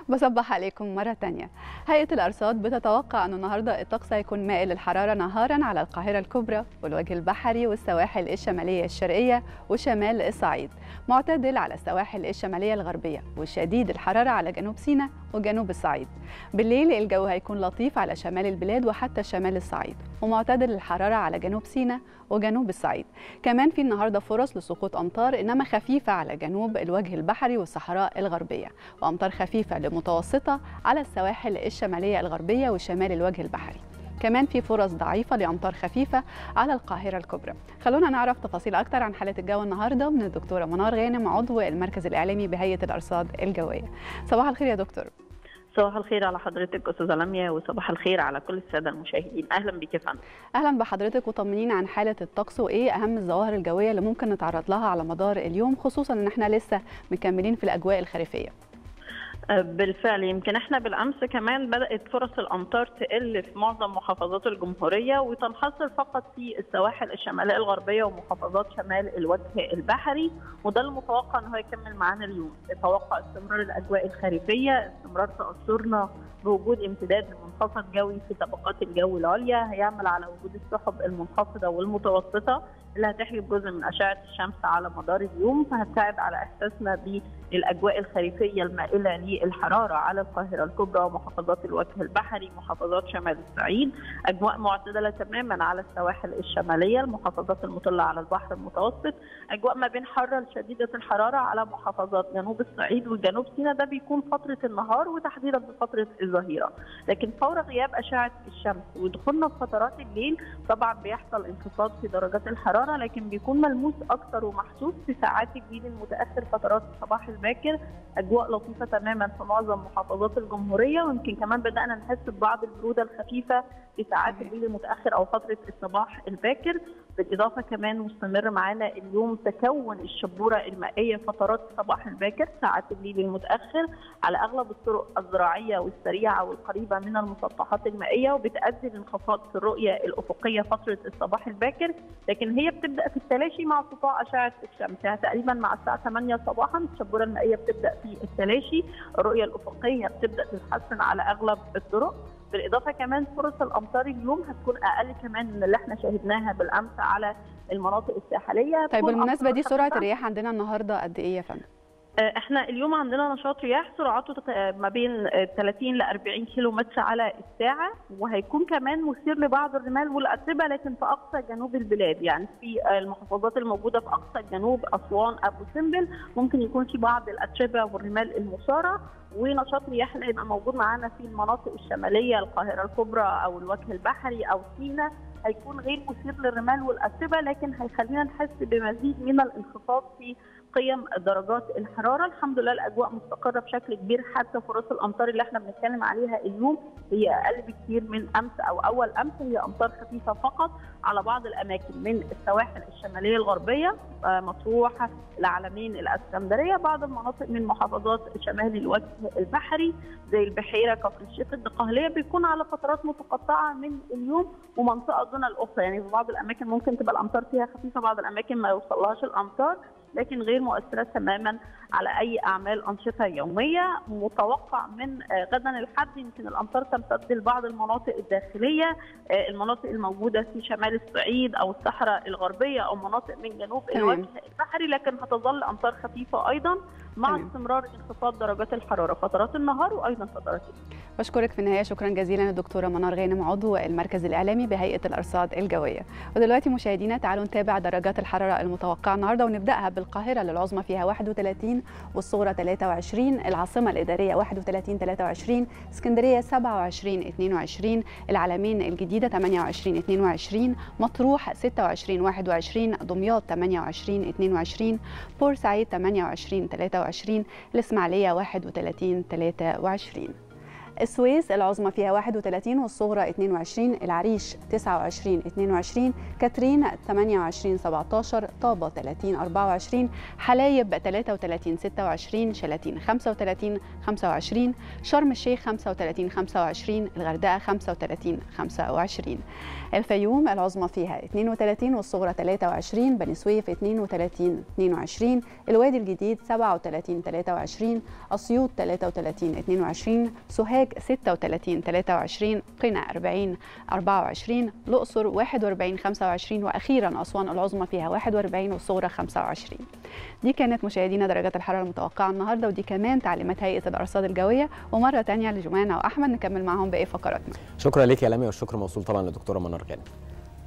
بصبح عليكم مرة تانية هيئة الأرصاد بتتوقع أن النهاردة الطقس هيكون مائل للحرارة نهارا على القاهرة الكبرى والوجه البحري والسواحل الشمالية الشرقية وشمال الصعيد معتدل على السواحل الشمالية الغربية وشديد الحرارة على جنوب سيناء وجنوب الصعيد بالليل الجو هيكون لطيف على شمال البلاد وحتى شمال الصعيد ومعتدل الحرارة على جنوب سيناء وجنوب الصعيد كمان في النهارده فرص لسقوط امطار انما خفيفه على جنوب الوجه البحري والصحراء الغربيه وامطار خفيفه لمتوسطه على السواحل الشماليه الغربيه وشمال الوجه البحري كمان في فرص ضعيفة لأمطار خفيفة على القاهرة الكبرى خلونا نعرف تفاصيل أكتر عن حالة الجو النهاردة من الدكتورة منار غانم عضو المركز الإعلامي بهيئة الأرصاد الجوية صباح الخير يا دكتور صباح الخير على حضرتك استاذه لميا وصباح الخير على كل الساده المشاهدين اهلا بك يا فندم اهلا بحضرتك وطمنينا عن حاله الطقس وايه اهم الظواهر الجويه اللي ممكن نتعرض لها على مدار اليوم خصوصا ان احنا لسه مكملين في الاجواء الخريفيه بالفعل يمكن احنا بالامس كمان بدات فرص الامطار تقل في معظم محافظات الجمهوريه وتنحصر فقط في السواحل الشماليه الغربيه ومحافظات شمال الوجه البحري وده المتوقع ان هو يكمل معانا اليوم يتوقع استمرار الاجواء الخريفيه استمرار تاثرنا بوجود امتداد لمنخفض جوي في طبقات الجو العليا هيعمل على وجود السحب المنخفضه والمتوسطه اللي هتحجب جزء من اشعه الشمس على مدار اليوم فهتساعد على احساسنا بالاجواء الخريفيه المائله للحراره على القاهره الكبرى ومحافظات الوجه البحري محافظات شمال الصعيد اجواء معتدله تماما على السواحل الشماليه المحافظات المطله على البحر المتوسط اجواء ما بين حاره لشديده الحراره على محافظات جنوب الصعيد وجنوب سيناء ده بيكون فتره النهار وتحديدا في فتره الظهيره لكن فور غياب اشعه الشمس ودخولنا في فترات الليل طبعا بيحصل انخفاض في درجات الحراره الحراره لكن بيكون ملموس اكثر ومحسوس في ساعات الليل المتاخر فترات الصباح الباكر اجواء لطيفه تماما في معظم محافظات الجمهوريه ويمكن كمان بدانا نحس ببعض البروده الخفيفه في ساعات الليل المتاخر او فتره الصباح الباكر بالاضافه كمان مستمر معانا اليوم تكون الشبوره المائيه فترات الصباح الباكر ساعات الليل المتاخر على اغلب الطرق الزراعيه والسريعه والقريبه من المسطحات المائيه وبتؤدي لانخفاض في الرؤيه الافقيه فتره الصباح الباكر لكن هي بتبدا في التلاشي مع سطوع اشعه الشمس يعني تقريبا مع الساعه 8 صباحا الشبوره المائيه بتبدا في التلاشي الرؤيه الافقيه بتبدا تتحسن على اغلب الطرق بالاضافه كمان فرص الامطار اليوم هتكون اقل كمان من اللي احنا شاهدناها بالامس على المناطق الساحليه طيب بالمناسبه دي سرعه الرياح عندنا النهارده قد ايه يا فندم؟ احنا اليوم عندنا نشاط رياح سرعته ما بين 30 ل 40 كيلو متر على الساعه وهيكون كمان مثير لبعض الرمال والاتربه لكن في اقصى جنوب البلاد يعني في المحافظات الموجوده في اقصى الجنوب اسوان ابو سمبل ممكن يكون في بعض الاتربه والرمال المثاره ونشاط رياح اللي هيبقى موجود معانا في المناطق الشماليه القاهره الكبرى او الوجه البحري او سيناء هيكون غير مثير للرمال والاتربه لكن هيخلينا نحس بمزيد من الانخفاض في قيم درجات الحراره الحمد لله الاجواء مستقره بشكل كبير حتى فرص الامطار اللي احنا بنتكلم عليها اليوم هي اقل بكثير من امس او اول امس هي امطار خفيفه فقط على بعض الاماكن من السواحل الشماليه الغربيه مطروح العلمين الاسكندريه بعض المناطق من محافظات شمال الوجه البحري زي البحيره كفر الشيخ الدقهليه بيكون على فترات متقطعه من اليوم ومنطقه دون الاخرى يعني في بعض الاماكن ممكن تبقى الامطار فيها خفيفه بعض الاماكن ما يوصلهاش الامطار لكن غير مؤثرة تماما على أي أعمال أنشطة يومية متوقع من غدا الحد يمكن الأمطار تمتد لبعض المناطق الداخلية المناطق الموجودة في شمال الصعيد أو الصحراء الغربية أو مناطق من جنوب الوجه البحري لكن هتظل أمطار خفيفة أيضا مع تمام. استمرار انخفاض درجات الحرارة فترات النهار وأيضا فترات الليل بشكرك في النهاية شكرا جزيلا الدكتورة منار غانم عضو المركز الإعلامي بهيئة الأرصاد الجوية ودلوقتي مشاهدينا تعالوا نتابع درجات الحرارة المتوقعة النهاردة ونبدأها بالقاهرة للعظمى فيها 31 والصغرى 23 العاصمة الإدارية 31 23 اسكندرية 27 22 العلمين الجديدة 28 22 مطروح 26 21 دمياط 28 22 بورسعيد 28 23 الإسماعيلية 31 23 السويس العظمى فيها 31 والصغرى 22 العريش 29 22 كاترين 28 17 طابة 30 24 حلايب 33 26 شلاتين 35 25 شرم الشيخ 35 25 الغردقة 35 25 الفيوم العظمى فيها 32 والصغرى 23 بني سويف 32 22 الوادي الجديد 37 23 أسيوط 33 22 سوهاج 36 23 قنا 40 24 الأقصر 41 25 وأخيرا أسوان العظمى فيها 41 والصغرى 25 دي كانت مشاهدينا درجات الحرارة المتوقعة النهاردة ودي كمان تعليمات هيئة الأرصاد الجوية ومرة تانية لجمانة وأحمد نكمل معهم باقي فقراتنا شكرا لك يا لمي والشكر موصول طبعا للدكتوره منار غانم